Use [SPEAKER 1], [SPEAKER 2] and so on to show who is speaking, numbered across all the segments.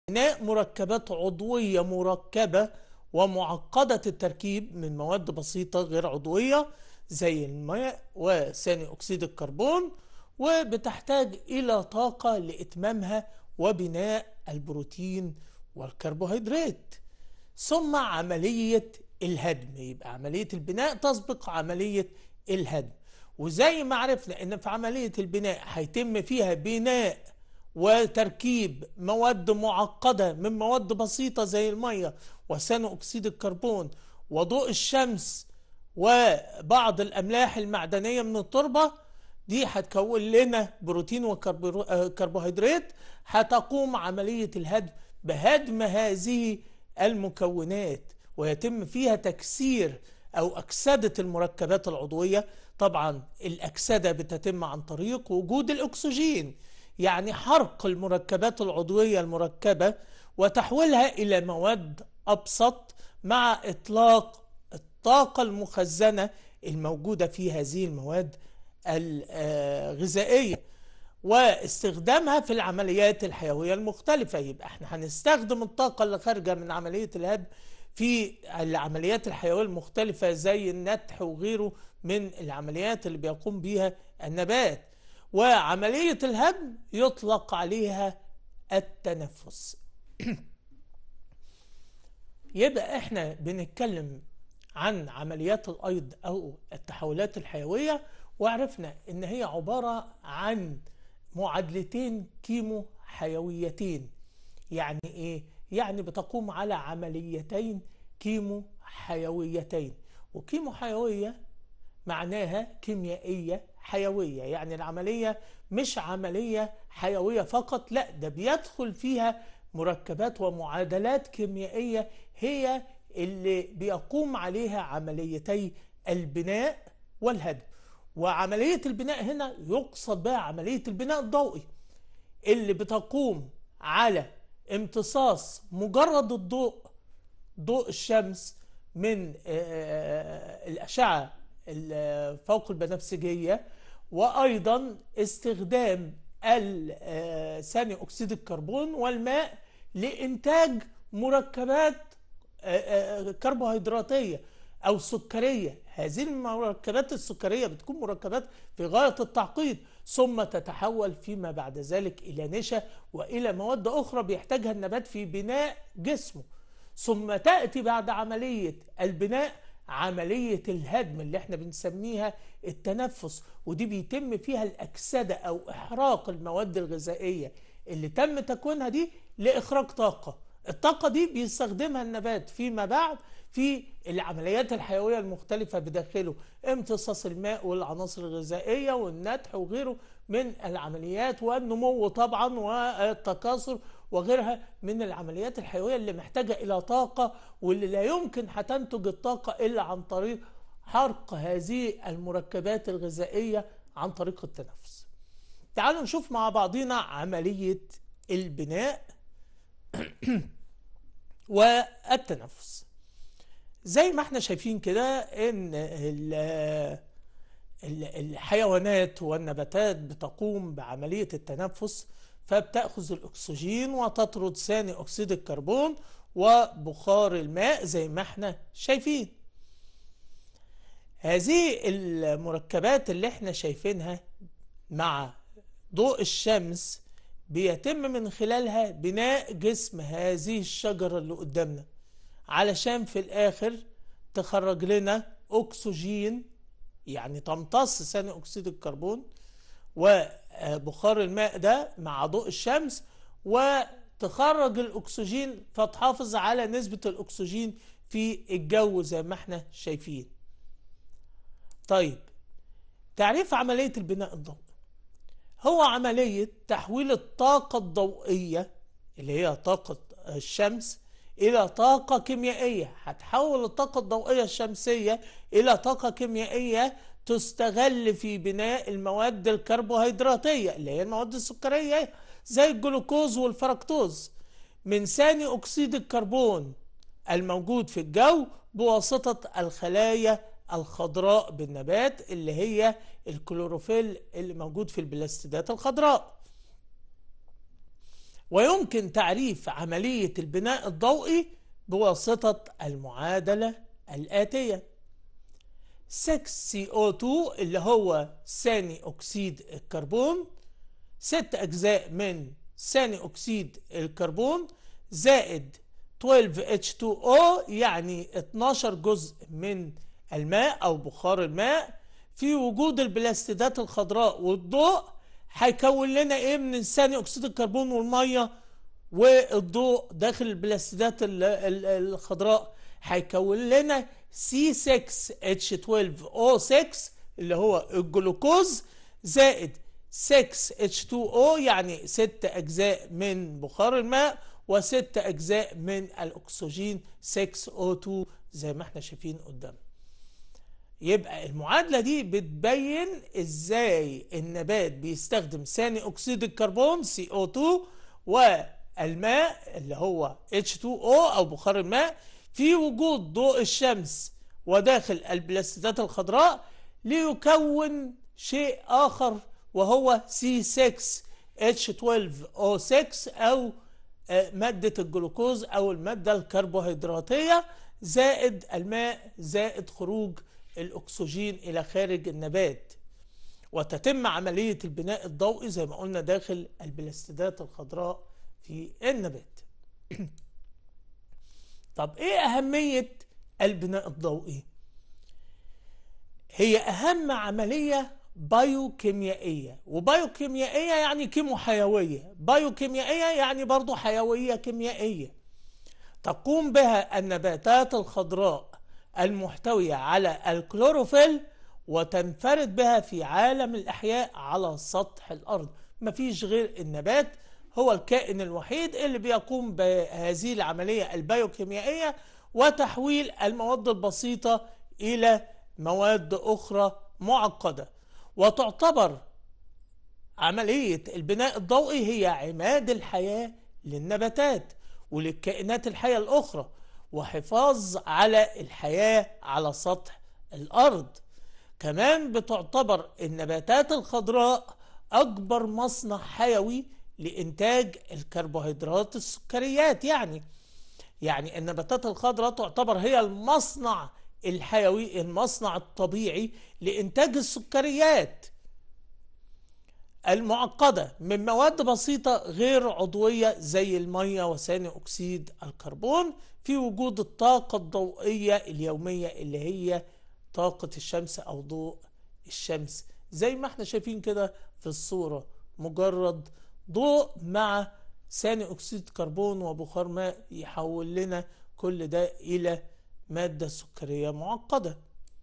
[SPEAKER 1] بناء مركبات عضوية مركبة ومعقدة التركيب من مواد بسيطة غير عضوية زي الماء وثاني أكسيد الكربون وبتحتاج إلى طاقة لإتمامها وبناء البروتين والكربوهيدرات ثم عملية الهدم يبقى عملية البناء تسبق عملية الهدم وزي ما عرفنا ان في عملية البناء هيتم فيها بناء وتركيب مواد معقدة من مواد بسيطة زي المية وثاني أكسيد الكربون وضوء الشمس وبعض الأملاح المعدنية من التربة دي هتكون لنا بروتين وكربوهيدرات هتقوم عملية الهدم بهدم هذه المكونات ويتم فيها تكسير أو أكسدة المركبات العضوية طبعا الأكسدة بتتم عن طريق وجود الأكسجين يعني حرق المركبات العضوية المركبة وتحويلها إلى مواد أبسط مع إطلاق الطاقة المخزنة الموجودة في هذه المواد الغذائية واستخدامها في العمليات الحيوية المختلفة يبقى احنا هنستخدم الطاقة اللي خارجة من عملية الهدم في العمليات الحيوية المختلفة زي النتح وغيره من العمليات اللي بيقوم بيها النبات وعملية الهدم يطلق عليها التنفس يبقى احنا بنتكلم عن عمليات الايض او التحولات الحيوية وعرفنا ان هي عبارة عن معادلتين كيمو حيويتين يعني ايه يعني بتقوم على عمليتين كيمو حيويتين وكيمو حيوية معناها كيميائية حيوية يعني العملية مش عملية حيوية فقط لا ده بيدخل فيها مركبات ومعادلات كيميائية هي اللي بيقوم عليها عمليتي البناء والهدم وعملية البناء هنا يقصد بها عملية البناء الضوئي اللي بتقوم على امتصاص مجرد الضوء ضوء الشمس من الأشعة فوق البنفسجية وأيضا استخدام ثاني أكسيد الكربون والماء لإنتاج مركبات كربوهيدراتية أو سكرية هذه المركبات السكرية بتكون مركبات في غاية التعقيد ثم تتحول فيما بعد ذلك إلى نشا وإلى مواد أخرى بيحتاجها النبات في بناء جسمه ثم تأتي بعد عملية البناء عملية الهدم اللي احنا بنسميها التنفس ودي بيتم فيها الأكسدة أو إحراق المواد الغذائية اللي تم تكوينها دي لإخراج طاقة الطاقة دي بيستخدمها النبات فيما بعد في العمليات الحيوية المختلفة بداخله امتصاص الماء والعناصر الغذائية والنتح وغيره من العمليات والنمو طبعا والتكاثر وغيرها من العمليات الحيوية اللي محتاجة إلى طاقة واللي لا يمكن هتنتج الطاقة إلا عن طريق حرق هذه المركبات الغذائية عن طريق التنفس تعالوا نشوف مع بعضنا عملية البناء والتنفس زي ما احنا شايفين كده ان الحيوانات والنباتات بتقوم بعملية التنفس فبتأخذ الأكسجين وتطرد ثاني أكسيد الكربون وبخار الماء زي ما احنا شايفين هذه المركبات اللي احنا شايفينها مع ضوء الشمس بيتم من خلالها بناء جسم هذه الشجرة اللي قدامنا علشان في الآخر تخرج لنا أكسجين يعني تمتص ثاني أكسيد الكربون وبخار الماء ده مع ضوء الشمس وتخرج الأكسجين فتحافظ على نسبة الأكسجين في الجو زي ما احنا شايفين طيب تعريف عملية البناء الضوئي هو عملية تحويل الطاقة الضوئية اللي هي طاقة الشمس إلى طاقة كيميائية هتحول الطاقة الضوئية الشمسية إلى طاقة كيميائية تستغل في بناء المواد الكربوهيدراتية اللي هي المواد السكرية زي الجلوكوز والفركتوز من ثاني أكسيد الكربون الموجود في الجو بواسطة الخلايا الخضراء بالنبات اللي هي الكلوروفيل اللي موجود في البلاستيدات الخضراء ويمكن تعريف عملية البناء الضوئي بواسطة المعادلة الآتية 6CO2 اللي هو ثاني أكسيد الكربون ست أجزاء من ثاني أكسيد الكربون زائد 12H2O يعني 12 جزء من الماء أو بخار الماء في وجود البلاستيدات الخضراء والضوء هيكون لنا ايه من ثاني اكسيد الكربون والميه والضوء داخل البلاستيدات الخضراء هيكون لنا C6H12O6 اللي هو الجلوكوز زائد 6H2O يعني ست أجزاء من بخار الماء وست أجزاء من الأكسجين 6O2 زي ما احنا شايفين قدامنا يبقى المعادلة دي بتبين ازاي النبات بيستخدم ثاني اكسيد الكربون CO2 والماء اللي هو H2O او بخار الماء في وجود ضوء الشمس وداخل البلاستيدات الخضراء ليكون شيء اخر وهو C6H12O6 او مادة الجلوكوز او المادة الكربوهيدراتية زائد الماء زائد خروج الأكسجين إلى خارج النبات وتتم عملية البناء الضوئي زي ما قلنا داخل البلاستيدات الخضراء في النبات طب إيه أهمية البناء الضوئي؟ هي أهم عملية بايوكيميائية وبايوكيميائية يعني كيمو حيوية بايوكيميائية يعني برضو حيوية كيميائية تقوم بها النباتات الخضراء المحتوية على الكلوروفيل وتنفرد بها في عالم الأحياء على سطح الأرض مفيش غير النبات هو الكائن الوحيد اللي بيقوم بهذه العملية البيوكيميائية وتحويل المواد البسيطة إلى مواد أخرى معقدة وتعتبر عملية البناء الضوئي هي عماد الحياة للنباتات وللكائنات الحية الأخرى وحفاظ على الحياة على سطح الأرض كمان بتعتبر النباتات الخضراء أكبر مصنع حيوي لإنتاج الكربوهيدرات السكريات يعني يعني النباتات الخضراء تعتبر هي المصنع الحيوي المصنع الطبيعي لإنتاج السكريات المعقدة من مواد بسيطة غير عضوية زي المية وثاني أكسيد الكربون في وجود الطاقة الضوئية اليومية اللي هي طاقة الشمس أو ضوء الشمس زي ما احنا شايفين كده في الصورة مجرد ضوء مع ثاني أكسيد كربون وبخار ماء يحول لنا كل ده إلى مادة سكرية معقدة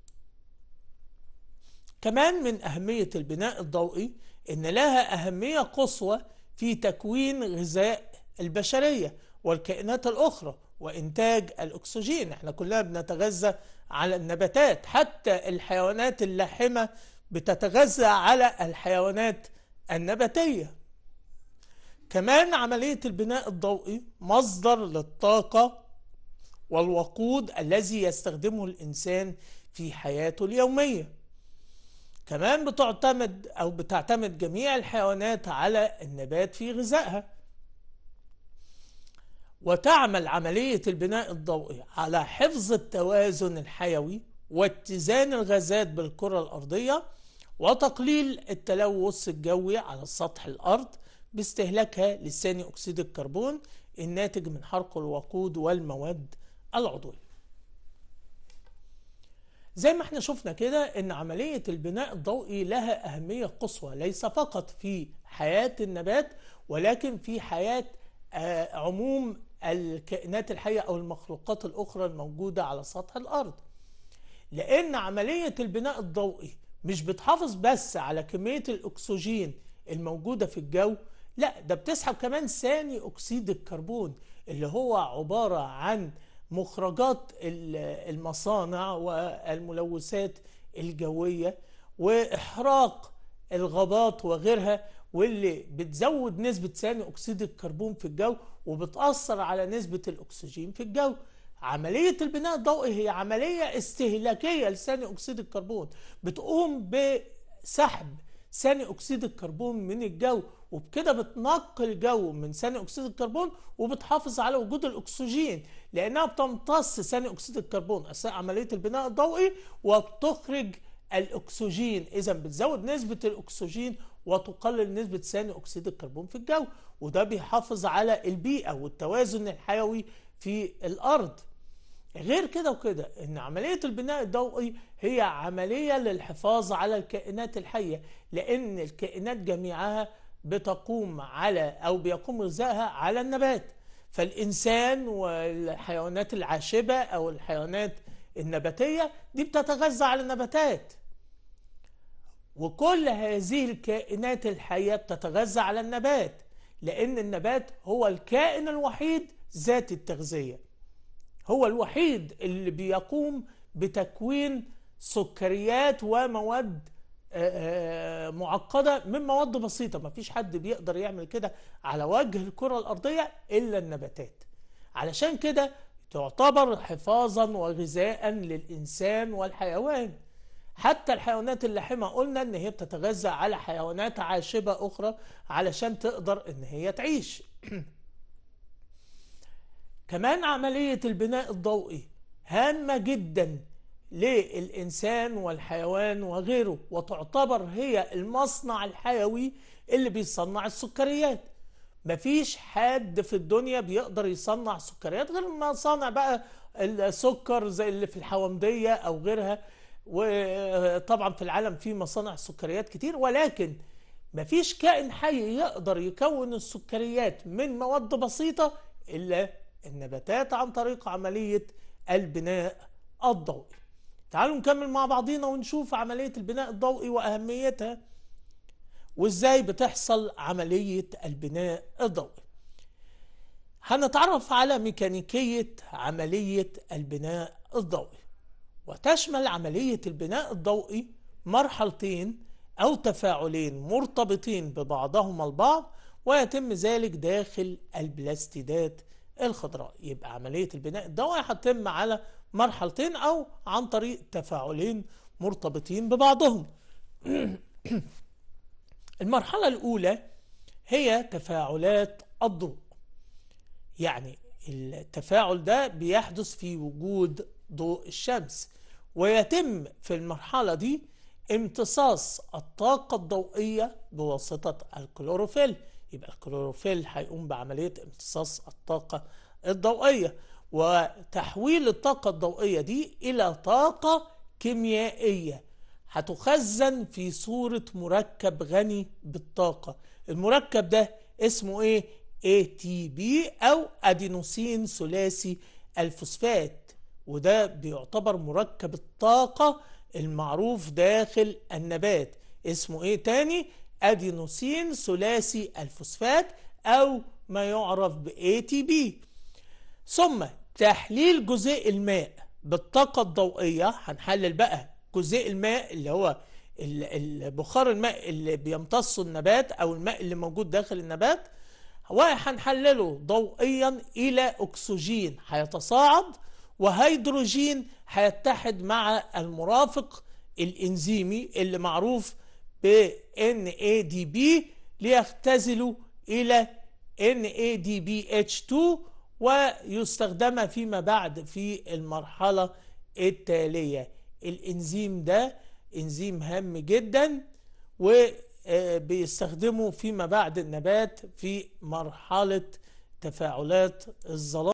[SPEAKER 1] كمان من أهمية البناء الضوئي إن لها أهمية قصوى في تكوين غذاء البشرية والكائنات الأخرى وإنتاج الأكسجين احنا كلنا بنتغذى على النباتات حتى الحيوانات اللاحمة بتتغذى على الحيوانات النباتية كمان عملية البناء الضوئي مصدر للطاقة والوقود الذي يستخدمه الإنسان في حياته اليومية كمان بتعتمد أو بتعتمد جميع الحيوانات على النبات في غذائها وتعمل عملية البناء الضوئي على حفظ التوازن الحيوي واتزان الغازات بالكرة الأرضية وتقليل التلوث الجوي على سطح الأرض باستهلاكها لثاني أكسيد الكربون الناتج من حرق الوقود والمواد العضوية زي ما احنا شفنا كده ان عملية البناء الضوئي لها أهمية قصوى ليس فقط في حياة النبات ولكن في حياة عموم الكائنات الحية أو المخلوقات الأخرى الموجودة على سطح الأرض لأن عملية البناء الضوئي مش بتحافظ بس على كمية الأكسجين الموجودة في الجو لا ده بتسحب كمان ثاني أكسيد الكربون اللي هو عبارة عن مخرجات المصانع والملوثات الجوية وإحراق الغابات وغيرها واللي بتزود نسبة ثاني أكسيد الكربون في الجو وبتأثر على نسبة الأكسجين في الجو عملية البناء الضوئي هي عملية استهلاكية لثاني أكسيد الكربون بتقوم بسحب ثاني اكسيد الكربون من الجو وبكده بتنقي الجو من ثاني اكسيد الكربون وبتحافظ على وجود الاكسجين لانها بتمتص ثاني اكسيد الكربون اثناء عمليه البناء الضوئي وبتخرج الاكسجين اذا بتزود نسبه الاكسجين وتقلل نسبه ثاني اكسيد الكربون في الجو وده بيحافظ على البيئه والتوازن الحيوي في الارض غير كده وكده ان عمليه البناء الضوئي هي عمليه للحفاظ على الكائنات الحيه لان الكائنات جميعها بتقوم على او بيقوم غذائها على النبات فالانسان والحيوانات العاشبه او الحيوانات النباتيه دي بتتغذى على النباتات وكل هذه الكائنات الحيه بتتغذى على النبات لان النبات هو الكائن الوحيد ذات التغذيه هو الوحيد اللي بيقوم بتكوين سكريات ومواد آه، آه، معقدة من مواد بسيطة ما فيش حد بيقدر يعمل كده على وجه الكرة الأرضية إلا النباتات علشان كده تعتبر حفاظا وغذاء للإنسان والحيوان حتى الحيوانات اللاحمة قلنا إن هي بتتغذى على حيوانات عاشبة أخرى علشان تقدر إن هي تعيش كمان عملية البناء الضوئي هامة جدا للإنسان والحيوان وغيره وتعتبر هي المصنع الحيوي اللي بيصنع السكريات مفيش حد في الدنيا بيقدر يصنع سكريات غير مصانع بقى السكر زي اللي في الحومدية أو غيرها وطبعا في العالم في مصانع سكريات كتير ولكن مفيش كائن حي يقدر يكون السكريات من مواد بسيطة إلا النباتات عن طريق عملية البناء الضوئي تعالوا نكمل مع بعضينا ونشوف عملية البناء الضوئي وأهميتها وإزاي بتحصل عملية البناء الضوئي هنتعرف على ميكانيكية عملية البناء الضوئي وتشمل عملية البناء الضوئي مرحلتين أو تفاعلين مرتبطين ببعضهما البعض ويتم ذلك داخل البلاستيدات الخضراء يبقى عملية البناء الضوئي هتتم على مرحلتين أو عن طريق تفاعلين مرتبطين ببعضهم المرحلة الأولى هي تفاعلات الضوء يعني التفاعل ده بيحدث في وجود ضوء الشمس ويتم في المرحلة دي امتصاص الطاقة الضوئية بواسطة الكلوروفيل يبقى الكلوروفيل هيقوم بعملية امتصاص الطاقة الضوئية وتحويل الطاقة الضوئية دي إلى طاقة كيميائية هتخزن في صورة مركب غني بالطاقة المركب ده اسمه ايه ATP أو أدينوسين ثلاثي الفوسفات وده بيعتبر مركب الطاقة المعروف داخل النبات اسمه ايه تاني أدينوسين ثلاثي الفوسفات أو ما يعرف ب ATP ثم تحليل جزيء الماء بالطاقة الضوئية هنحلل بقى جزيء الماء اللي هو البخار الماء اللي بيمتصه النبات أو الماء اللي موجود داخل النبات وهنحلله ضوئيا إلى أكسجين هيتصاعد وهيدروجين هيتحد مع المرافق الإنزيمي اللي معروف ب NADP ليختزلوا إلى NADPH2 ويستخدم فيما بعد في المرحلة التالية الإنزيم ده إنزيم هام جدا وبيستخدمه فيما بعد النبات في مرحلة تفاعلات الظلام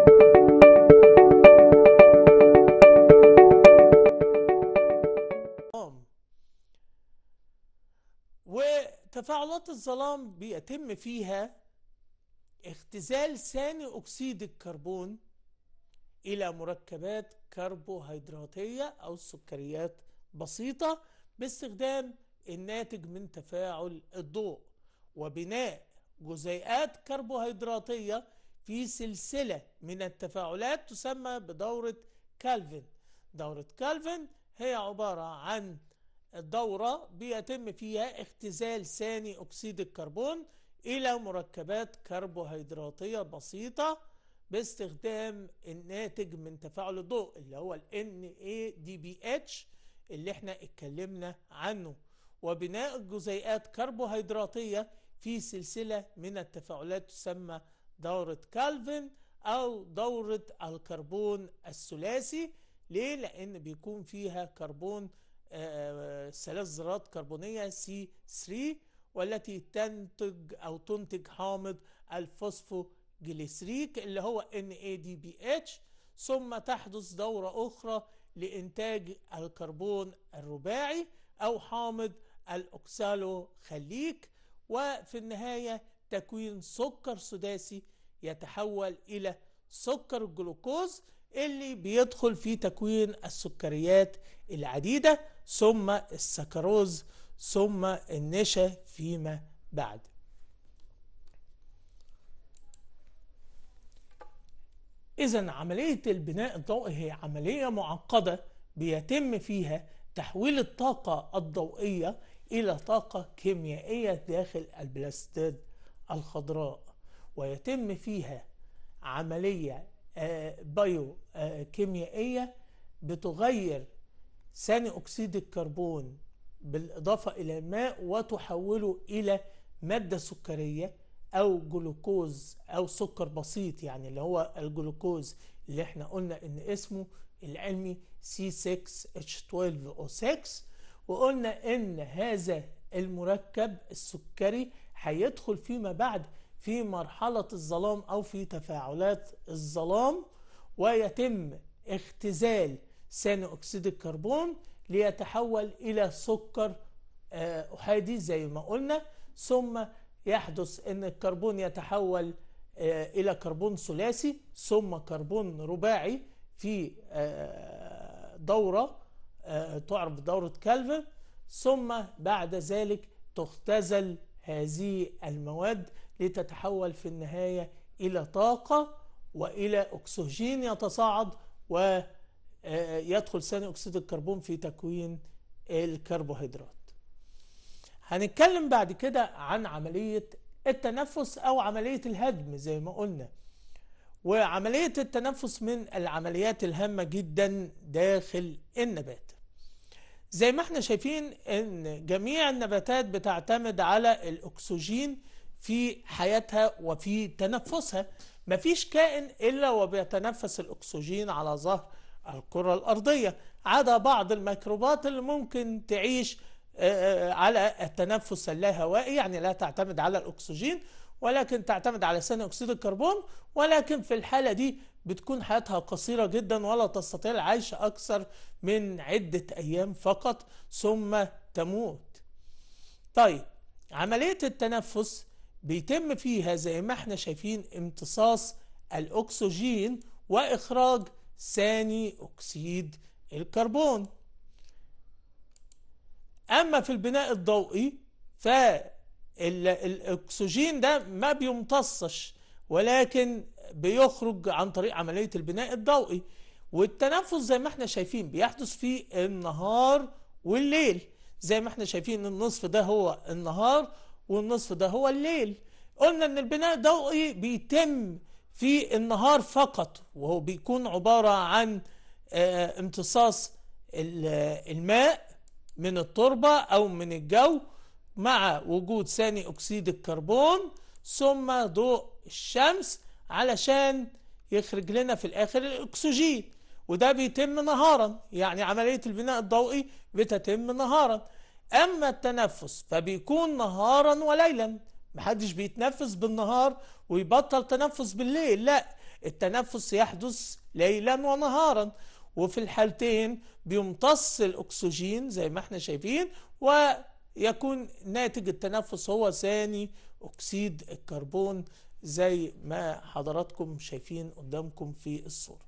[SPEAKER 1] وتفاعلات الظلام بيتم فيها اختزال ثاني أكسيد الكربون إلى مركبات كربوهيدراتية أو سكريات بسيطة باستخدام الناتج من تفاعل الضوء وبناء جزيئات كربوهيدراتية في سلسلة من التفاعلات تسمى بدورة كالفن دورة كالفن هي عبارة عن دورة بيتم فيها اختزال ثاني أكسيد الكربون إلى مركبات كربوهيدراتية بسيطة باستخدام الناتج من تفاعل الضوء اللي هو ال NADPH اللي احنا اتكلمنا عنه وبناء الجزيئات كربوهيدراتية في سلسلة من التفاعلات تسمى دورة كالفن أو دورة الكربون الثلاثي ليه؟ لأن بيكون فيها كربون آه، ثلاث ذرات كربونية C3 والتي تنتج أو تنتج حامض الفوسفوجليسريك اللي هو NADPH ثم تحدث دورة أخرى لإنتاج الكربون الرباعي أو حامض الأكسالو خليك وفي النهاية تكوين سكر سداسي يتحول إلى سكر الجلوكوز اللي بيدخل في تكوين السكريات العديدة ثم السكروز ثم النشا فيما بعد إذا عملية البناء الضوئي هي عملية معقدة بيتم فيها تحويل الطاقة الضوئية إلى طاقة كيميائية داخل البلاستيد الخضراء ويتم فيها عملية آه، بايو آه، كيميائية بتغير ثاني أكسيد الكربون بالإضافة إلى الماء وتحوله إلى مادة سكرية أو جلوكوز أو سكر بسيط يعني اللي هو الجلوكوز اللي احنا قلنا إن اسمه العلمي C6H12O6 وقلنا إن هذا المركب السكري هيدخل فيما بعد في مرحلة الظلام أو في تفاعلات الظلام ويتم اختزال ثاني أكسيد الكربون ليتحول إلى سكر آه، أحادي زي ما قلنا ثم يحدث أن الكربون يتحول آه، إلى كربون ثلاثي ثم كربون رباعي في آه، دورة تعرف بدورة كالفن ثم بعد ذلك تختزل هذه المواد لتتحول في النهاية إلى طاقة وإلى أكسجين يتصاعد ويدخل ثاني أكسيد الكربون في تكوين الكربوهيدرات هنتكلم بعد كده عن عملية التنفس أو عملية الهدم زي ما قلنا وعملية التنفس من العمليات الهامة جدا داخل النبات زي ما احنا شايفين ان جميع النباتات بتعتمد على الاكسجين في حياتها وفي تنفسها مفيش كائن الا وبيتنفس الاكسجين على ظهر الكرة الارضية عدا بعض الميكروبات اللي ممكن تعيش آه، آه، على التنفس اللاهوائي يعني لا تعتمد على الاكسجين ولكن تعتمد على ثاني اكسيد الكربون ولكن في الحالة دي بتكون حياتها قصيرة جدا ولا تستطيع العيش أكثر من عدة أيام فقط ثم تموت طيب عملية التنفس بيتم فيها زي ما احنا شايفين امتصاص الأكسجين وإخراج ثاني أكسيد الكربون أما في البناء الضوئي فالأكسجين ده ما بيمتصش ولكن بيخرج عن طريق عملية البناء الضوئي والتنفس زي ما احنا شايفين بيحدث في النهار والليل زي ما احنا شايفين النصف ده هو النهار والنصف ده هو الليل قلنا ان البناء الضوئي بيتم في النهار فقط وهو بيكون عبارة عن اه امتصاص الماء من التربة او من الجو مع وجود ثاني اكسيد الكربون ثم ضوء الشمس علشان يخرج لنا في الاخر الاكسجين وده بيتم نهارا يعني عملية البناء الضوئي بتتم نهارا اما التنفس فبيكون نهارا وليلا محدش بيتنفس بالنهار ويبطل تنفس بالليل لا التنفس يحدث ليلا ونهارا وفي الحالتين بيمتص الاكسجين زي ما احنا شايفين ويكون ناتج التنفس هو ثاني اكسيد الكربون زي ما حضراتكم شايفين قدامكم في الصورة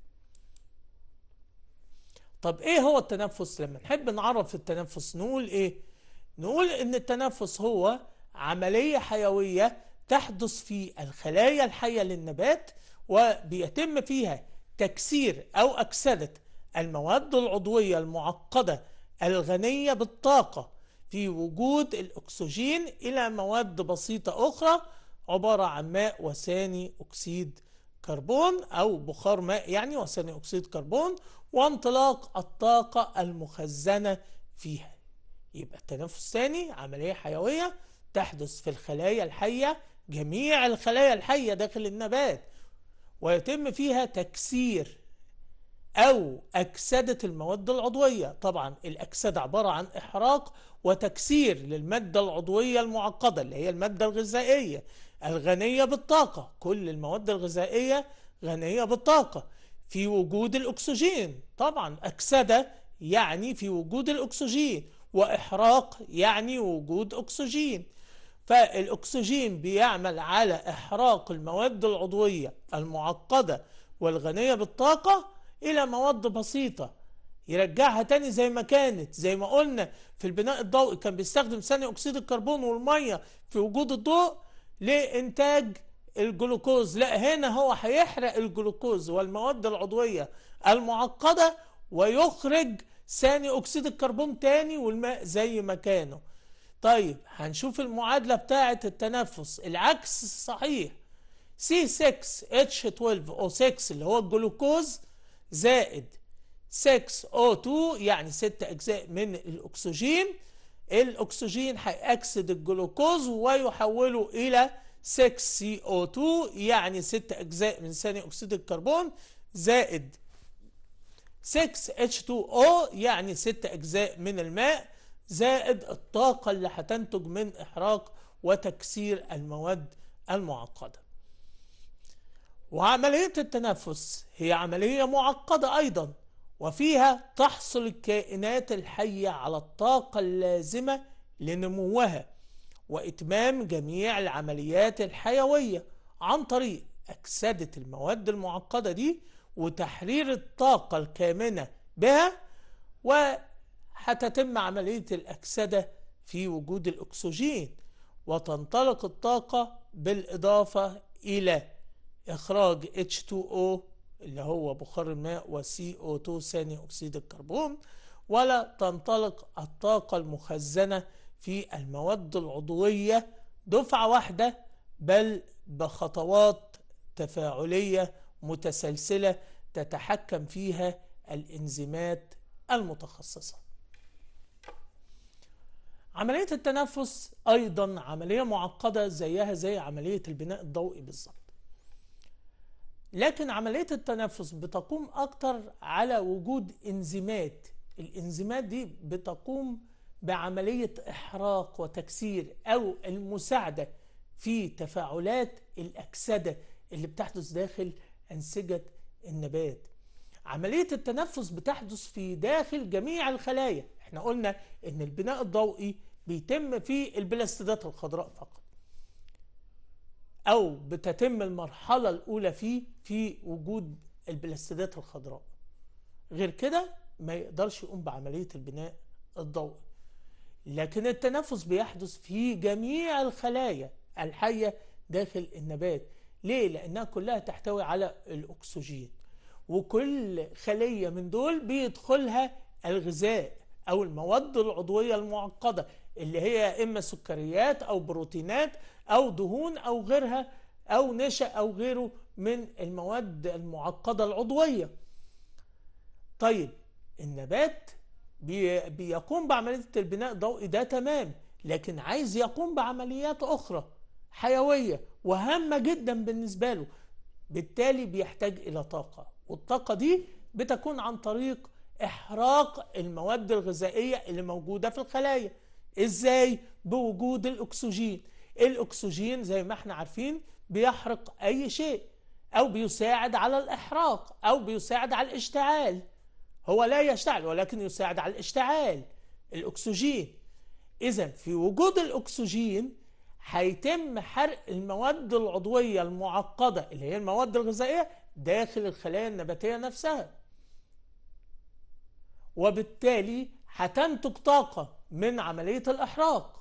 [SPEAKER 1] طب ايه هو التنفس لما نحب نعرف التنفس نقول ايه نقول ان التنفس هو عملية حيوية تحدث في الخلايا الحية للنبات وبيتم فيها تكسير او اكسدة المواد العضوية المعقدة الغنية بالطاقة في وجود الاكسجين الى مواد بسيطة اخرى عبارة عن ماء وثاني أكسيد كربون أو بخار ماء يعني وثاني أكسيد كربون وانطلاق الطاقة المخزنة فيها يبقى التنفس الثاني عملية حيوية تحدث في الخلايا الحية جميع الخلايا الحية داخل النبات ويتم فيها تكسير أو أكسدة المواد العضوية طبعا الأكسدة عبارة عن إحراق وتكسير للمادة العضوية المعقدة اللي هي المادة الغذائية الغنية بالطاقة كل المواد الغذائية غنية بالطاقة في وجود الأكسجين طبعا أكسدة يعني في وجود الأكسجين وإحراق يعني وجود أكسجين فالأكسجين بيعمل على إحراق المواد العضوية المعقدة والغنية بالطاقة إلى مواد بسيطة يرجعها تاني زي ما كانت زي ما قلنا في البناء الضوئي كان بيستخدم ثاني أكسيد الكربون والمية في وجود الضوء لإنتاج الجلوكوز لا هنا هو هيحرق الجلوكوز والمواد العضوية المعقدة ويخرج ثاني أكسيد الكربون تاني والماء زي ما كانوا طيب هنشوف المعادلة بتاعة التنفس العكس صحيح C6H12O6 اللي هو الجلوكوز زائد 6O2 يعني 6 أجزاء من الأكسجين الأكسجين هيأكسد الجلوكوز ويحوله إلى 6CO2 يعني 6 أجزاء من ثاني أكسيد الكربون زائد 6H2O يعني 6 أجزاء من الماء زائد الطاقة اللي هتنتج من إحراق وتكسير المواد المعقدة وعملية التنفس هي عملية معقدة أيضا وفيها تحصل الكائنات الحية على الطاقة اللازمة لنموها وإتمام جميع العمليات الحيوية عن طريق أكسدة المواد المعقدة دي وتحرير الطاقة الكامنة بها وهتتم عملية الأكسدة في وجود الأكسجين وتنطلق الطاقة بالإضافة إلى إخراج H2O اللي هو بخار الماء و CO2 ثاني أكسيد الكربون ولا تنطلق الطاقة المخزنة في المواد العضوية دفعة واحدة بل بخطوات تفاعلية متسلسلة تتحكم فيها الإنزيمات المتخصصة عملية التنفس أيضا عملية معقدة زيها زي عملية البناء الضوئي بالظبط لكن عملية التنفس بتقوم أكتر على وجود إنزيمات الإنزيمات دي بتقوم بعملية إحراق وتكسير أو المساعدة في تفاعلات الأكسدة اللي بتحدث داخل أنسجة النبات عملية التنفس بتحدث في داخل جميع الخلايا احنا قلنا ان البناء الضوئي بيتم في البلاستيدات الخضراء فقط او بتتم المرحلة الاولى فيه في وجود البلاستيدات الخضراء غير كده ما يقدرش يقوم بعملية البناء الضوئي لكن التنفس بيحدث في جميع الخلايا الحية داخل النبات ليه؟ لأنها كلها تحتوي على الأكسجين وكل خلية من دول بيدخلها الغذاء أو المواد العضوية المعقدة اللي هي إما سكريات أو بروتينات أو دهون أو غيرها أو نشا أو غيره من المواد المعقدة العضوية طيب النبات بي بيقوم بعملية البناء الضوئي ده تمام لكن عايز يقوم بعمليات أخرى حيوية وهامة جدا بالنسبة له بالتالي بيحتاج إلى طاقة والطاقة دي بتكون عن طريق إحراق المواد الغذائية اللي موجودة في الخلايا إزاي؟ بوجود الأكسجين الأكسجين زي ما احنا عارفين بيحرق أي شيء أو بيساعد على الإحراق أو بيساعد على الاشتعال هو لا يشتعل ولكن يساعد على الاشتعال الأكسجين إذا في وجود الأكسجين هيتم حرق المواد العضوية المعقدة اللي هي المواد الغذائية داخل الخلايا النباتية نفسها وبالتالي هتنتج طاقة من عملية الإحراق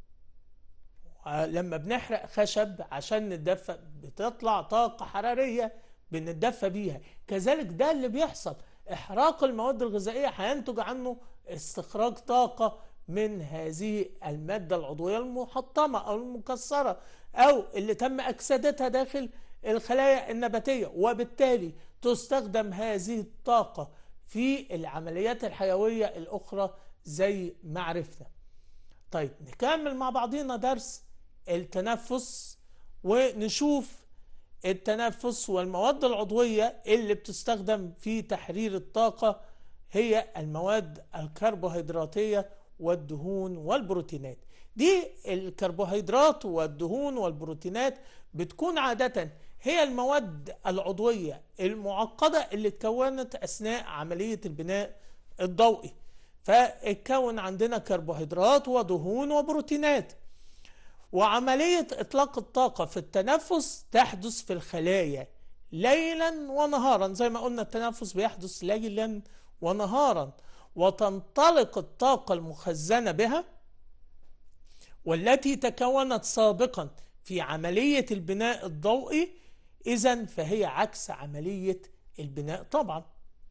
[SPEAKER 1] لما بنحرق خشب عشان نتدفى بتطلع طاقة حرارية بنتدفى بيها كذلك ده اللي بيحصل إحراق المواد الغذائية هينتج عنه استخراج طاقة من هذه المادة العضوية المحطمة أو المكسرة أو اللي تم أكسدتها داخل الخلايا النباتية وبالتالي تستخدم هذه الطاقة في العمليات الحيوية الأخرى زي ما عرفنا طيب نكمل مع بعضينا درس التنفس ونشوف التنفس والمواد العضوية اللي بتستخدم في تحرير الطاقة هي المواد الكربوهيدراتية والدهون والبروتينات دي الكربوهيدرات والدهون والبروتينات بتكون عادة هي المواد العضوية المعقدة اللي اتكونت أثناء عملية البناء الضوئي فاتكون عندنا كربوهيدرات ودهون وبروتينات وعملية إطلاق الطاقة في التنفس تحدث في الخلايا ليلا ونهارا زي ما قلنا التنفس بيحدث ليلا ونهارا وتنطلق الطاقة المخزنة بها والتي تكونت سابقا في عملية البناء الضوئي إذا فهي عكس عملية البناء طبعا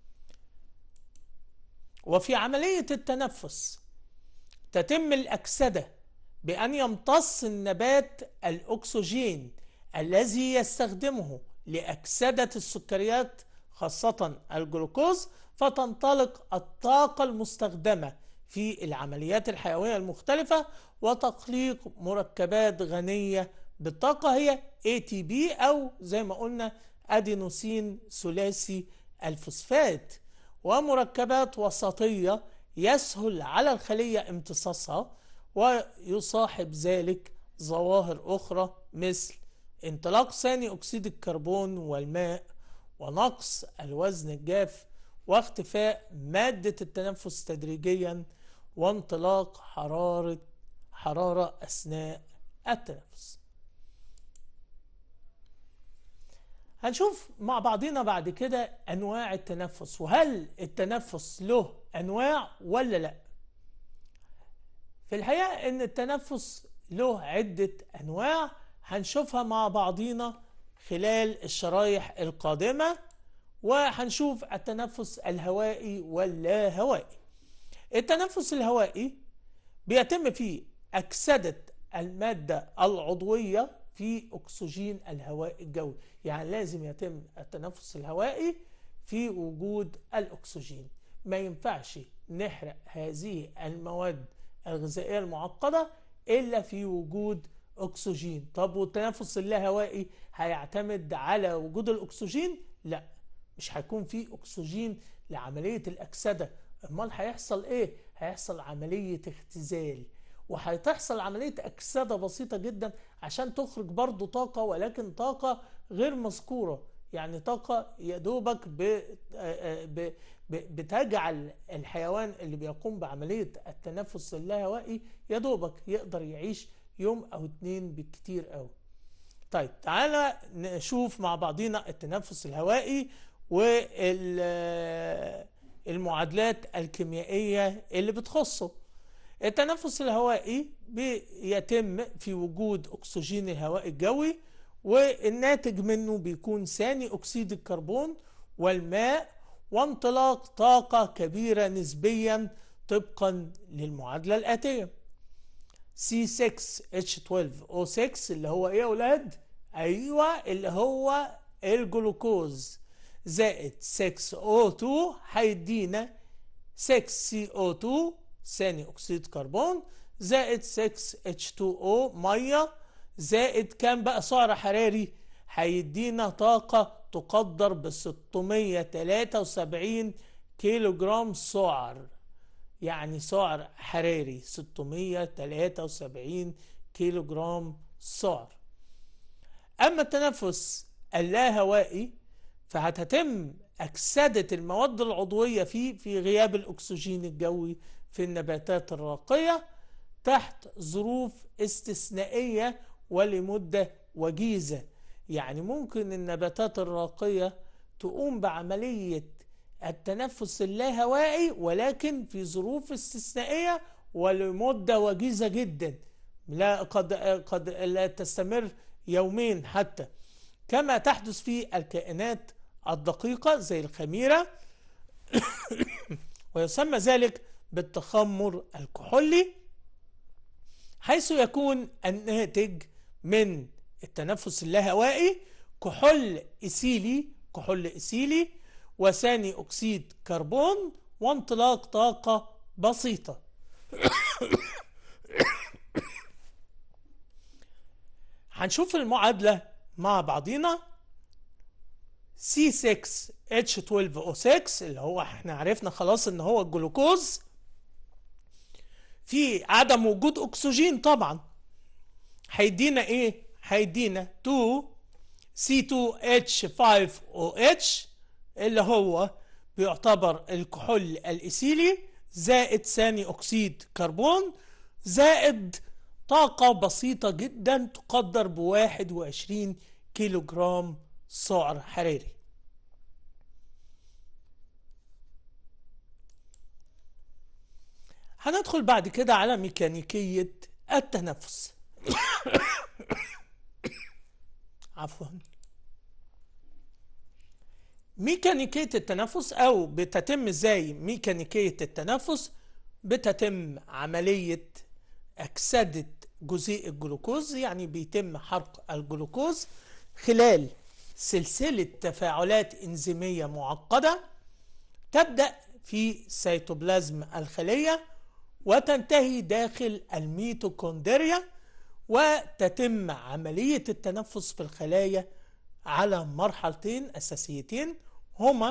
[SPEAKER 1] وفي عملية التنفس تتم الأكسدة بأن يمتص النبات الأكسجين الذي يستخدمه لأكسدة السكريات خاصة الجلوكوز فتنطلق الطاقة المستخدمة في العمليات الحيوية المختلفة وتخليق مركبات غنية بالطاقة هي ATP أو زي ما قلنا أدينوسين ثلاثي الفوسفات ومركبات وسطية يسهل على الخلية امتصاصها ويصاحب ذلك ظواهر أخرى مثل انطلاق ثاني أكسيد الكربون والماء ونقص الوزن الجاف واختفاء مادة التنفس تدريجيا وانطلاق حرارة حرارة أثناء التنفس هنشوف مع بعضنا بعد كده أنواع التنفس وهل التنفس له أنواع ولا لا في الحقيقة أن التنفس له عدة أنواع هنشوفها مع بعضينا خلال الشرايح القادمة وهنشوف التنفس الهوائي واللا هوائي التنفس الهوائي بيتم فيه أكسدة المادة العضوية في أكسجين الهواء الجوي يعني لازم يتم التنفس الهوائي في وجود الأكسجين ما ينفعش نحرق هذه المواد الغذائية المعقدة إلا في وجود أكسجين طب والتنفس اللاهوائي هيعتمد على وجود الأكسجين؟ لا مش هيكون في أكسجين لعملية الأكسدة امال هيحصل ايه هيحصل عملية اختزال وهتحصل عملية أكسدة بسيطة جدا عشان تخرج برضو طاقة ولكن طاقة غير مذكورة يعني طاقة يدوبك بتجعل الحيوان اللي بيقوم بعملية التنفس اللاهوائي يدوبك يقدر يعيش يوم أو اتنين بالكتير قوي طيب تعالى نشوف مع بعضينا التنفس الهوائي والمعادلات الكيميائية اللي بتخصه التنفس الهوائي بيتم في وجود أكسجين الهواء الجوي والناتج منه بيكون ثاني أكسيد الكربون والماء وانطلاق طاقة كبيرة نسبيا طبقا للمعادلة الآتية C6H12O6 اللي هو ايه يا اولاد؟ ايوه اللي هو الجلوكوز زائد 6O2 هيدينا 6CO2 ثاني اكسيد كربون زائد 6H2O ميه زائد كام بقى سعر حراري هيدينا طاقة تقدر ب 673 كيلو جرام سعر يعني سعر حراري 673 كيلو جرام سعر أما التنفس اللاهوائي فهتتم أكسدة المواد العضوية فيه في غياب الأكسجين الجوي في النباتات الراقية تحت ظروف استثنائية ولمدة وجيزة يعني ممكن النباتات الراقية تقوم بعملية التنفس اللاهوائي ولكن في ظروف استثنائية ولمدة وجيزة جدا لا قد قد لا تستمر يومين حتى كما تحدث في الكائنات الدقيقة زي الخميرة ويسمى ذلك بالتخمر الكحولي حيث يكون الناتج من التنفس اللاهوائي كحول إسيلي كحول إسيلي وثاني أكسيد كربون وانطلاق طاقة بسيطة هنشوف المعادلة مع بعضينا C6H12O6 اللي هو احنا عرفنا خلاص ان هو الجلوكوز في عدم وجود اكسجين طبعا هيدينا ايه هيدينا 2 C2H5OH اللي هو بيعتبر الكحول الإيثيلي زائد ثاني أكسيد كربون زائد طاقة بسيطة جدا تقدر بواحد وعشرين كيلو جرام سعر حراري هندخل بعد كده على ميكانيكية التنفس عفوا ميكانيكية التنفس أو بتتم إزاي ميكانيكية التنفس بتتم عملية أكسدة جزيء الجلوكوز يعني بيتم حرق الجلوكوز خلال سلسلة تفاعلات إنزيمية معقدة تبدأ في سيتوبلازم الخلية وتنتهي داخل الميتوكوندريا وتتم عملية التنفس في الخلايا على مرحلتين أساسيتين هما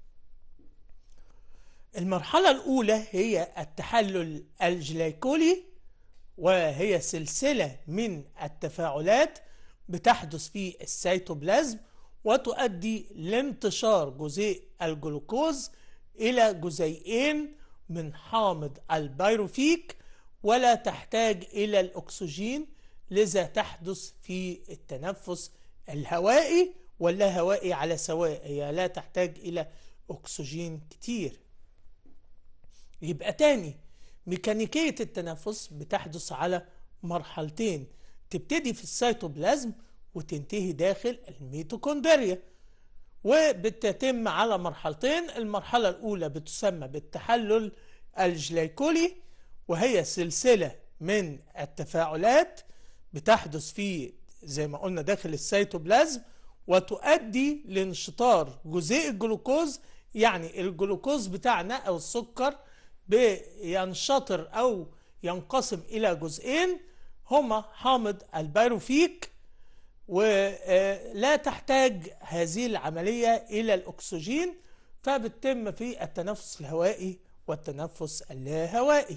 [SPEAKER 1] المرحلة الأولى هي التحلل الجليكولي وهي سلسلة من التفاعلات بتحدث في السيتوبلازم وتؤدي لانتشار جزيء الجلوكوز إلى جزيئين من حامض البيروفيك ولا تحتاج إلى الأكسجين لذا تحدث في التنفس الهوائي ولا هوائي على سواء هي لا تحتاج إلى أكسجين كتير يبقى تاني ميكانيكية التنفس بتحدث على مرحلتين تبتدي في السيتوبلازم وتنتهي داخل الميتوكوندريا وبتتم على مرحلتين المرحلة الأولى بتسمى بالتحلل الجليكولي وهي سلسلة من التفاعلات بتحدث في زي ما قلنا داخل السيتوبلازم وتؤدي لانشطار جزيء الجلوكوز يعني الجلوكوز بتاعنا أو السكر بينشطر أو ينقسم إلى جزئين هما حامض البيروفيك ولا تحتاج هذه العملية إلى الأكسجين فبتتم في التنفس الهوائي والتنفس اللاهوائي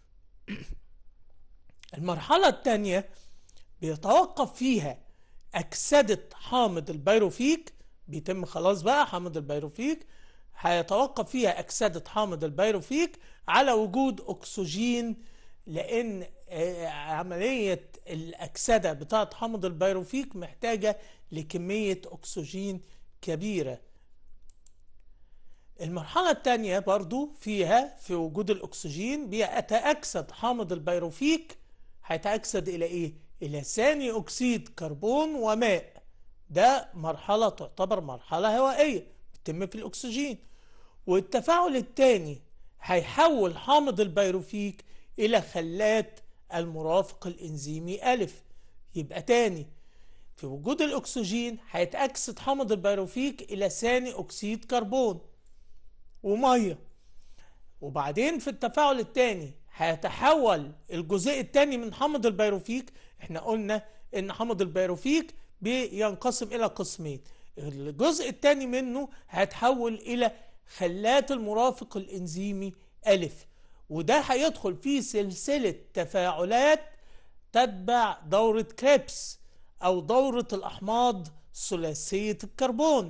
[SPEAKER 1] المرحلة الثانية بيتوقف فيها أكسدة حامض البيروفيك بيتم خلاص بقى حامض البيروفيك هيتوقف فيها أكسدة حامض البيروفيك على وجود أكسجين لأن عملية الأكسدة بتاعة حامض البيروفيك محتاجة لكمية أكسجين كبيرة المرحلة الثانية برضو فيها في وجود الأكسجين بيتأكسد حامض البيروفيك هيتأكسد إلى إيه؟ إلى ثاني أكسيد كربون وماء ده مرحلة تعتبر مرحلة هوائية بتتم في الأكسجين والتفاعل الثاني هيحول حامض البيروفيك إلى خلات المرافق الإنزيمي ألف يبقى تاني في وجود الأكسجين هيتأكسد حامض البيروفيك إلى ثاني أكسيد كربون ومية وبعدين في التفاعل الثاني هيتحول الجزيء الثاني من حامض البيروفيك احنا قلنا ان حامض البيروفيك بينقسم الى قسمين الجزء الثاني منه هيتحول الى خلات المرافق الانزيمي الف وده هيدخل في سلسلة تفاعلات تتبع دورة كريبس او دورة الاحماض ثلاثية الكربون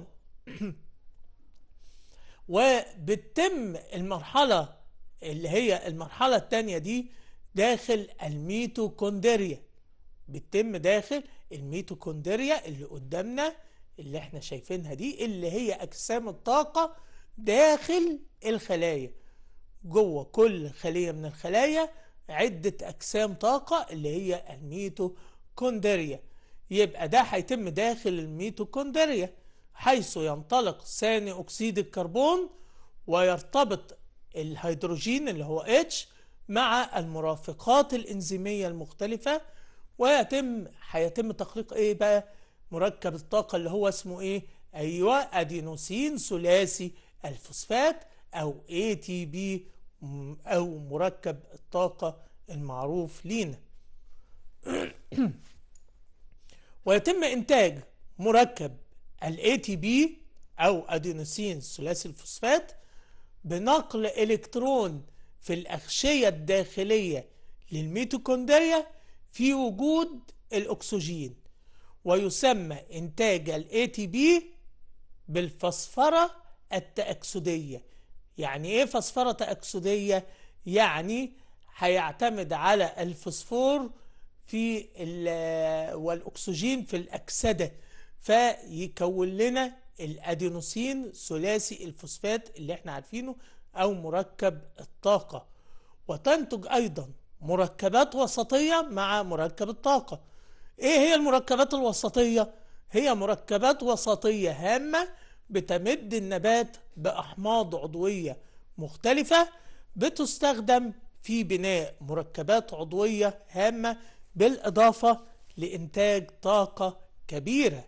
[SPEAKER 1] وبتتم المرحلة اللي هي المرحلة الثانية دي داخل الميتوكوندريا بتتم داخل الميتوكوندريا اللي قدامنا اللي احنا شايفينها دي اللي هي اجسام الطاقة داخل الخلايا جوه كل خلية من الخلايا عدة اجسام طاقة اللي هي الميتوكوندريا يبقى ده هيتم داخل الميتوكوندريا حيث ينطلق ثاني اكسيد الكربون ويرتبط الهيدروجين اللي هو H مع المرافقات الانزيمية المختلفة ويتم هيتم تخليق ايه بقى مركب الطاقة اللي هو اسمه ايه ايوه ادينوسين ثلاثي الفوسفات او ATP أو مركب الطاقة المعروف لينا ويتم إنتاج مركب ال ATP أو أدينوسين ثلاثي الفوسفات بنقل إلكترون في الأغشية الداخلية للميتوكوندريا في وجود الأكسجين ويسمى إنتاج ال ATP بالفسفرة التأكسدية يعني إيه فسفرة تأكسدية؟ يعني هيعتمد على الفسفور في والأكسجين في الأكسدة فيكون لنا الأدينوسين ثلاثي الفوسفات اللي احنا عارفينه أو مركب الطاقة وتنتج أيضا مركبات وسطية مع مركب الطاقة ايه هي المركبات الوسطية؟ هي مركبات وسطية هامة بتمد النبات بأحماض عضوية مختلفة بتستخدم في بناء مركبات عضوية هامة بالإضافة لإنتاج طاقة كبيرة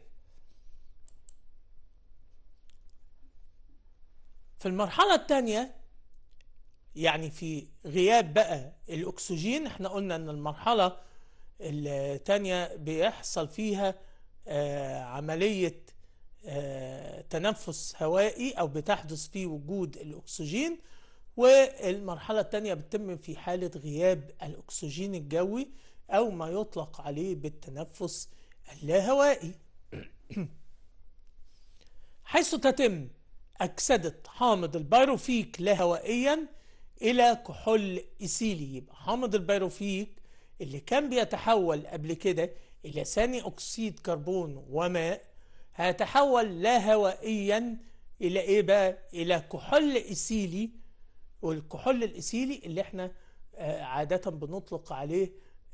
[SPEAKER 1] في المرحلة الثانية يعني في غياب بقى الأكسجين احنا قلنا أن المرحلة الثانية بيحصل فيها آه عملية آه تنفس هوائي أو بتحدث في وجود الأكسجين والمرحلة الثانية بتتم في حالة غياب الأكسجين الجوي أو ما يطلق عليه بالتنفس اللاهوائي حيث تتم أكسدة حامض البيروفيك لاهوائيا إلى كحول إيثيلي يبقى حامض البيروفيك اللي كان بيتحول قبل كده إلى ثاني أكسيد كربون وماء هيتحول لاهوائيا إلى إيه بقى؟ إلى كحول إيثيلي والكحول الإيثيلي اللي احنا عادة بنطلق عليه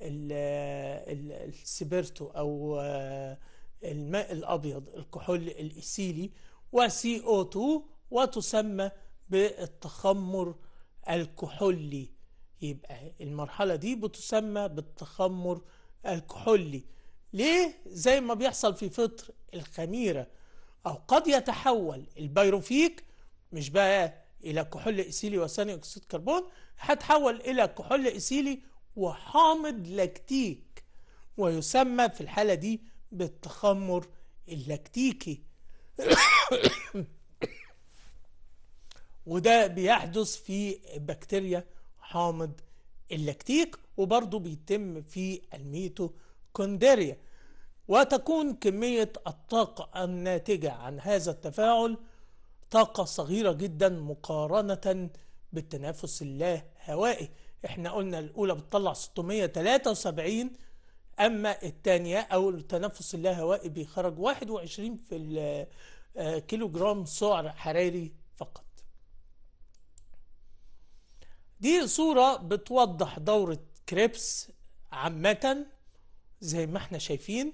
[SPEAKER 1] السبرتو أو الماء الأبيض الكحول الإيثيلي وسي او 2 وتسمى بالتخمر الكحولي يبقى المرحلة دي بتسمى بالتخمر الكحولي ليه؟ زي ما بيحصل في فطر الخميرة أو قد يتحول البيروفيك مش بقى إلى كحول إيثيلي وثاني أكسيد كربون هتحول إلى كحول إيثيلي وحامض لاكتيك ويسمى في الحالة دي بالتخمر اللاكتيكي وده بيحدث في بكتيريا حامض اللاكتيك وبرضه بيتم في الميتوكوندريا وتكون كمية الطاقة الناتجة عن هذا التفاعل طاقة صغيرة جدا مقارنة بالتنافس اللاهوائي احنا قلنا الأولى بتطلع 673 أما الثانية أو التنفس اللاهوائي بيخرج 21 في الكيلو جرام سعر حراري فقط دي صورة بتوضح دورة كريبس عامة زي ما احنا شايفين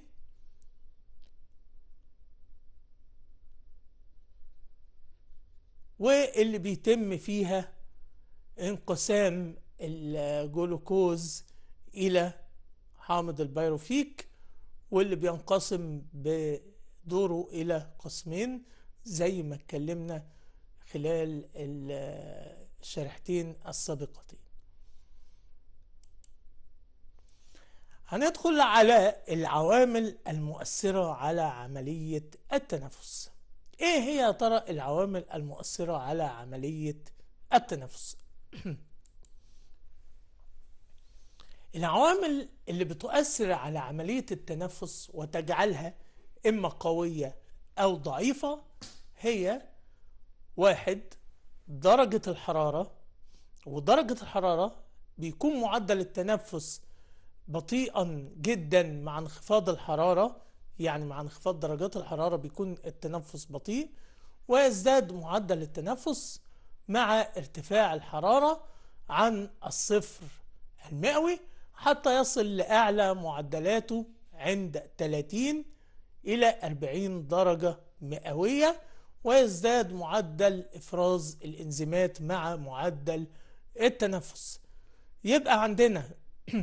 [SPEAKER 1] واللي بيتم فيها انقسام الجلوكوز إلى حامض البيروفيك واللي بينقسم بدوره إلى قسمين زي ما اتكلمنا خلال الشريحتين السابقتين هندخل على العوامل المؤثرة على عملية التنفس ايه هي يا ترى العوامل المؤثرة على عملية التنفس العوامل اللي بتؤثر على عملية التنفس وتجعلها إما قوية أو ضعيفة هي واحد درجة الحرارة ودرجة الحرارة بيكون معدل التنفس بطيئا جدا مع انخفاض الحرارة يعني مع انخفاض درجات الحرارة بيكون التنفس بطيء ويزداد معدل التنفس مع ارتفاع الحرارة عن الصفر المئوي حتى يصل لأعلى معدلاته عند 30 إلى 40 درجة مئوية ويزداد معدل إفراز الإنزيمات مع معدل التنفس يبقى عندنا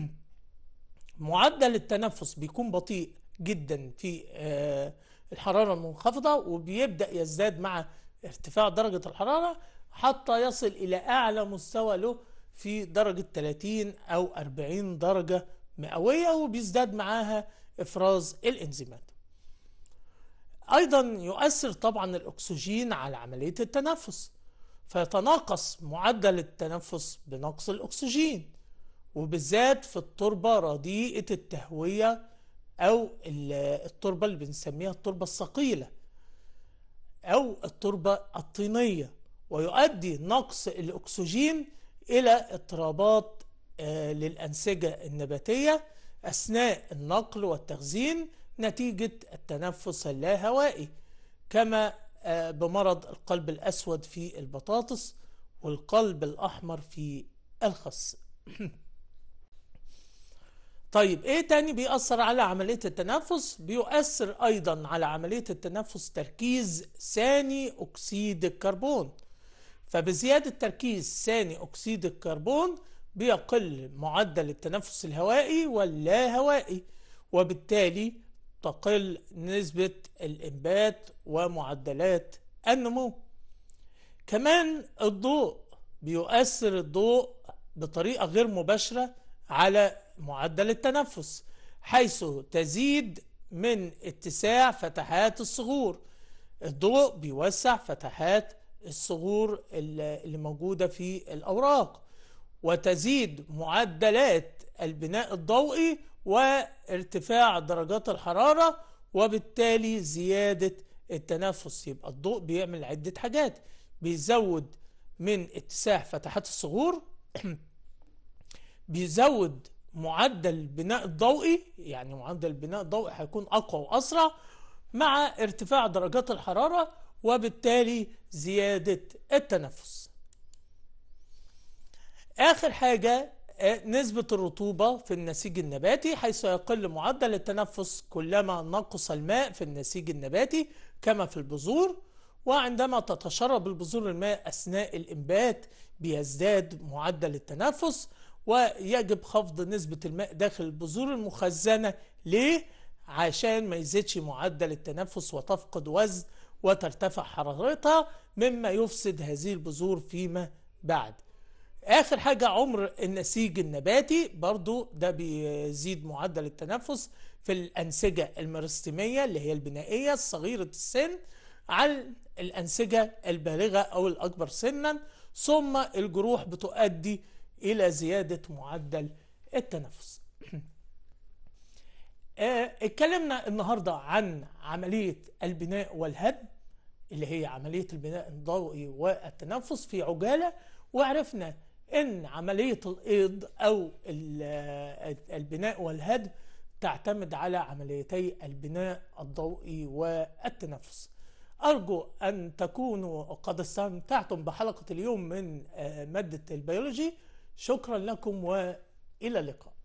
[SPEAKER 1] معدل التنفس بيكون بطيء جدا في الحرارة المنخفضة وبيبدأ يزداد مع ارتفاع درجة الحرارة حتى يصل إلى أعلى مستوى له في درجة 30 أو 40 درجة مئوية وبيزداد معاها إفراز الإنزيمات أيضا يؤثر طبعا الأكسجين على عملية التنفس فيتناقص معدل التنفس بنقص الأكسجين وبالذات في التربة رديئة التهوية أو التربة اللي بنسميها التربة الثقيلة أو التربة الطينية ويؤدي نقص الأكسجين إلى اضطرابات آه، للأنسجة النباتية أثناء النقل والتخزين نتيجة التنفس اللاهوائي كما آه، بمرض القلب الأسود في البطاطس والقلب الأحمر في الخس طيب ايه تاني بيأثر على عملية التنفس بيؤثر ايضا على عملية التنفس تركيز ثاني اكسيد الكربون فبزيادة تركيز ثاني اكسيد الكربون بيقل معدل التنفس الهوائي واللاهوائي وبالتالي تقل نسبة الإنبات ومعدلات النمو كمان الضوء بيؤثر الضوء بطريقة غير مباشرة على معدل التنفس حيث تزيد من اتساع فتحات الصغور الضوء بيوسع فتحات الصغور اللي موجودة في الأوراق وتزيد معدلات البناء الضوئي وارتفاع درجات الحرارة وبالتالي زيادة التنفس يبقى الضوء بيعمل عدة حاجات بيزود من اتساع فتحات الصغور بيزود معدل البناء الضوئي يعني معدل البناء الضوئي هيكون أقوى وأسرع مع ارتفاع درجات الحرارة وبالتالي زيادة التنفس آخر حاجة آه، نسبة الرطوبة في النسيج النباتي حيث يقل معدل التنفس كلما نقص الماء في النسيج النباتي كما في البذور وعندما تتشرب البذور الماء أثناء الإنبات بيزداد معدل التنفس ويجب خفض نسبة الماء داخل البذور المخزنة ليه؟ عشان ما يزيدش معدل التنفس وتفقد وزن وترتفع حرارتها مما يفسد هذه البذور فيما بعد اخر حاجة عمر النسيج النباتي برضو ده بيزيد معدل التنفس في الانسجة المرستمية اللي هي البنائية الصغيرة السن عن الانسجة البالغة او الاكبر سنا ثم الجروح بتؤدي الى زيادة معدل التنفس آه، اتكلمنا النهاردة عن عملية البناء والهدم اللي هي عملية البناء الضوئي والتنفس في عجالة وعرفنا ان عملية الايض او البناء والهدم تعتمد على عمليتي البناء الضوئي والتنفس أرجو أن تكونوا قد استمتعتم بحلقة اليوم من آه، مادة البيولوجي شكرا لكم وإلى اللقاء